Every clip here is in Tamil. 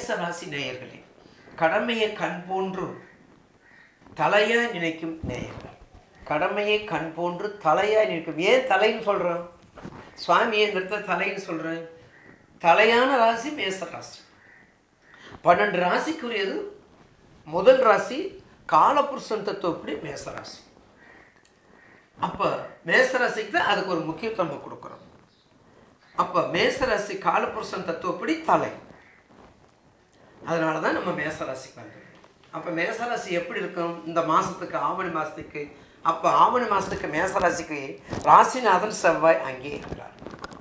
மேச ராசி நேயர்களே கடமையை கண் போன்று தலையாய் நினைக்கும் நேயர்கள் கடமையை கண் போன்று தலையாய் நினைக்கும் ஏன் தலைன்னு சொல்கிறோம் சுவாமியை நிறுத்த தலைன்னு சொல்கிறேன் தலையான ராசி மேச ராசி பன்னெண்டு ராசிக்குரியது முதல் ராசி காலபுருஷன் தத்துவப்படி மேச ராசி அப்போ மேசராசிக்கு தான் அதுக்கு ஒரு முக்கியத்துவம் நம்ம கொடுக்குறோம் அப்போ மேசராசி காலபுருஷன் தத்துவப்படி தலை அதனால தான் நம்ம மேசராசிக்கு வந்தோம் அப்போ மேசராசி எப்படி இருக்கும் இந்த மாதத்துக்கு ஆவணி மாதத்துக்கு அப்போ ஆவணி மாதத்துக்கு மேசராசிக்கு ராசிநாதன் செவ்வாய் அங்கே இருக்கிறார்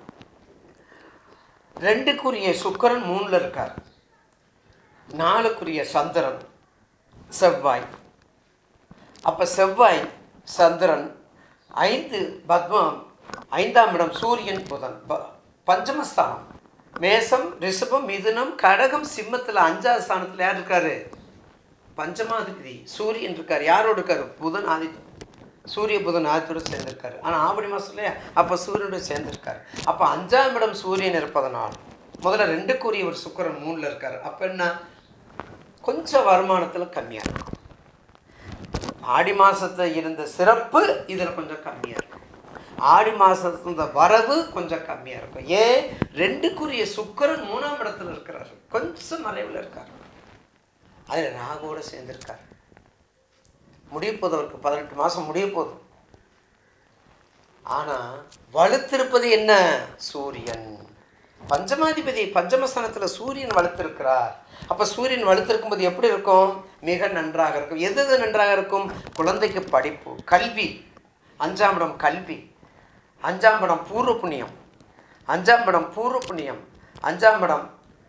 ரெண்டுக்குரிய சுக்கிரன் மூணில் இருக்கார் நாலுக்குரிய சந்திரன் செவ்வாய் அப்போ செவ்வாய் சந்திரன் ஐந்து பத்மம் ஐந்தாம் இடம் சூரியன் புதன் ப- பஞ்சமஸ்தானம் மேசம் ரிஷபம் மிதுனம் கடகம் சிம்மத்தில் அஞ்சாவது ஸ்தானத்தில் யார் இருக்காரு பஞ்சமாதிபதி சூரியன் இருக்கார் யாரோடு இருக்காரு புதன் ஆதித்ய சூரிய புதன் ஆதித்தோடு சேர்ந்திருக்காரு ஆனால் ஆவணி மாதத்துல அப்போ சூரியனோடு சேர்ந்திருக்காரு அப்போ அஞ்சாம் இடம் சூரியன் இருப்பதனால் முதல்ல ரெண்டுக்குரியவர் சுக்கிரன் மூணில் இருக்கார் அப்போ என்ன கொஞ்சம் வருமானத்தில் கம்மியாக இருக்கும் ஆடி மாசத்துல இருந்த சிறப்பு இதில் கொஞ்சம் கம்மியாக இருக்கும் ஆடி மாசத்துல இந்த வரவு கொஞ்சம் கம்மியாக இருக்கும் ஏன் ரெண்டுக்குரிய சுக்கிரன் மூணாம் இடத்துல இருக்கிறாரு கொஞ்சம் மறைவில் இருக்கார் அதில் ராகுவோட சேர்ந்திருக்கார் முடிய போகுது அவருக்கு பதினெட்டு மாதம் முடிய போகுது ஆனால் வலுத்திருப்பது என்ன சூரியன் பஞ்சமாதிபதி பஞ்சமஸ்தானத்தில் சூரியன் வலுத்திருக்கிறார் அப்போ சூரியன் வலுத்திருக்கும்போது எப்படி இருக்கும் மிக நன்றாக இருக்கும் எது எது நன்றாக இருக்கும் குழந்தைக்கு படிப்பு கல்வி அஞ்சாம் இடம் கல்வி அஞ்சாம் இடம் பூர்வ புண்ணியம் அஞ்சாம் இடம் பூர்வ புண்ணியம் அஞ்சாம் இடம்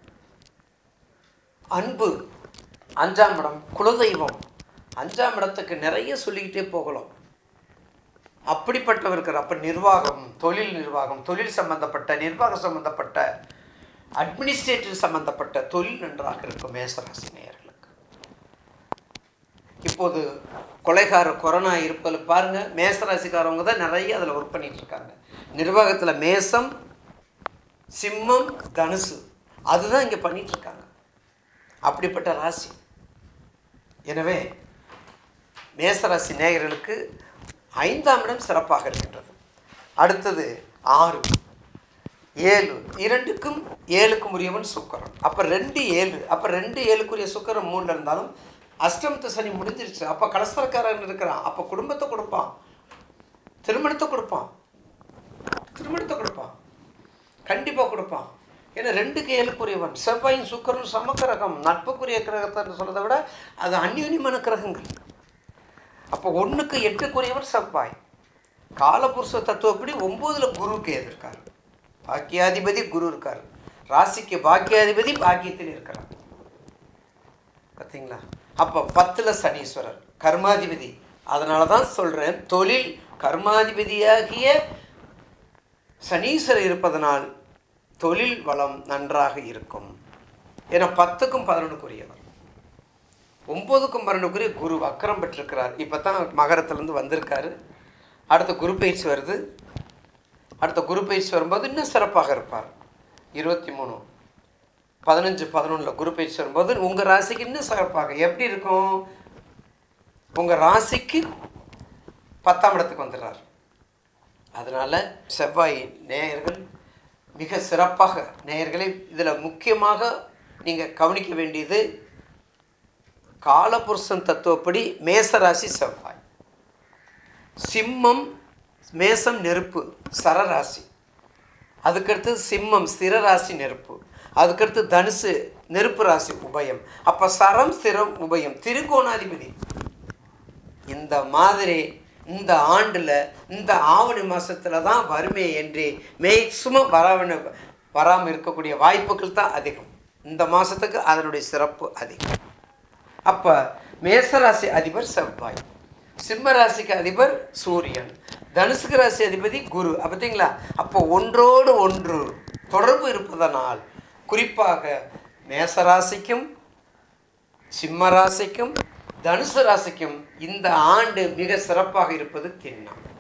அன்பு அஞ்சாம் இடம் குலதெய்வம் அஞ்சாம் இடத்துக்கு நிறைய சொல்லிக்கிட்டே போகலாம் அப்படிப்பட்டவர் இருக்கிற அப்போ நிர்வாகம் தொழில் நிர்வாகம் தொழில் சம்பந்தப்பட்ட நிர்வாகம் சம்பந்தப்பட்ட அட்மினிஸ்ட்ரேட்டிவ் சம்பந்தப்பட்ட தொழில் நன்றாக இருக்கும் மேசராசி நேயர்களுக்கு இப்போது கொலைகார கொரோனா இருப்பதில் பாருங்கள் மேசராசிக்காரவங்க தான் நிறைய அதில் ஒர்க் பண்ணிட்டு இருக்காங்க நிர்வாகத்தில் மேசம் சிம்மம் தனுசு அதுதான் இங்கே பண்ணிட்டு இருக்காங்க அப்படிப்பட்ட ராசி எனவே மேசராசி நேயர்களுக்கு ஐந்தாம் இடம் சிறப்பாக இருக்கின்றது அடுத்தது ஆறு ஏழு இரண்டுக்கும் ஏழுக்கும் உரியவன் சுக்கரன் அப்போ ரெண்டு ஏழு அப்போ ரெண்டு ஏழுக்குரிய சுக்கரன் மூணில் இருந்தாலும் அஷ்டமத்து சனி முடிஞ்சிருச்சு அப்போ கலசரக்காரன் இருக்கிறான் அப்போ குடும்பத்தை கொடுப்பான் திருமணத்தை கொடுப்பான் திருமணத்தை கொடுப்பான் கண்டிப்பாக கொடுப்பான் ஏன்னா ரெண்டுக்கு ஏழுக்குரியவன் செவ்வாயும் சுக்கரன் சமக்கிரகம் நட்புக்குரிய கிரகத்தை சொல்றதை விட அது அந்யோன்யமான கிரகங்கள் அப்போ ஒன்றுக்கு எட்டுக்குரியவர் செவ்வாய் காலபுருஷ தத்துவப்படி ஒம்போதில் குருவுக்கு எதிர்க்கார் பாக்கியாதிபதி குரு இருக்கார் ராசிக்கு பாக்கியாதிபதி பாக்கியத்தில் இருக்கிறார் பார்த்தீங்களா அப்போ பத்தில் சனீஸ்வரர் கர்மாதிபதி அதனால தான் சொல்கிறேன் தொழில் கர்மாதிபதியாகிய சனீஸ்வரர் இருப்பதனால் தொழில் வளம் நன்றாக இருக்கும் ஏன்னா பத்துக்கும் பதினொன்றுக்குரியவர் ஒம்போதுக்கும் பன்னெண்டுக்குரிய குரு வக்கரம் பெற்றிருக்கிறார் இப்போ தான் மகரத்துலேருந்து வந்திருக்காரு அடுத்த குரு பயிற்சி வருது அடுத்த குரு பயிற்சி வரும்போது இன்னும் சிறப்பாக இருப்பார் இருபத்தி மூணு பதினஞ்சு பதினொன்றில் குரு பயிற்சி வரும்போது உங்கள் ராசிக்கு இன்னும் சிறப்பாக எப்படி இருக்கும் உங்கள் ராசிக்கு பத்தாம் இடத்துக்கு வந்துடுறார் அதனால் செவ்வாய் நேயர்கள் மிக சிறப்பாக நேயர்களை இதில் முக்கியமாக நீங்கள் கவனிக்க வேண்டியது காலபுருஷன் தத்துவப்படி மேசராசி செவ்வாய் சிம்மம் மேசம் நெருப்பு சரராசி அதுக்கடுத்து சிம்மம் ஸ்திரராசி நெருப்பு அதுக்கடுத்து தனுசு நெருப்பு ராசி உபயம் அப்போ சரம் ஸ்திரம் உபயம் திருகோணாதிபதி இந்த மாதிரி இந்த ஆண்டில் இந்த ஆவணி மாதத்தில் தான் வறுமை என்று மேக்சிமம் வராம வராமல் இருக்கக்கூடிய வாய்ப்புகள் தான் அதிகம் இந்த மாதத்துக்கு அதனுடைய சிறப்பு அதிகம் அப்போ மேசராசி அதிபர் செவ்வாய் சிம்ம ராசிக்கு அதிபர் சூரியன் தனுசுக்கு ராசி அதிபதி குரு அப்ப பார்த்தீங்களா அப்போ ஒன்றோடு ஒன்று தொடர்பு இருப்பதனால் குறிப்பாக மேசராசிக்கும் சிம்ம ராசிக்கும் தனுசு ராசிக்கும் இந்த ஆண்டு மிக சிறப்பாக இருப்பது திண்ணம்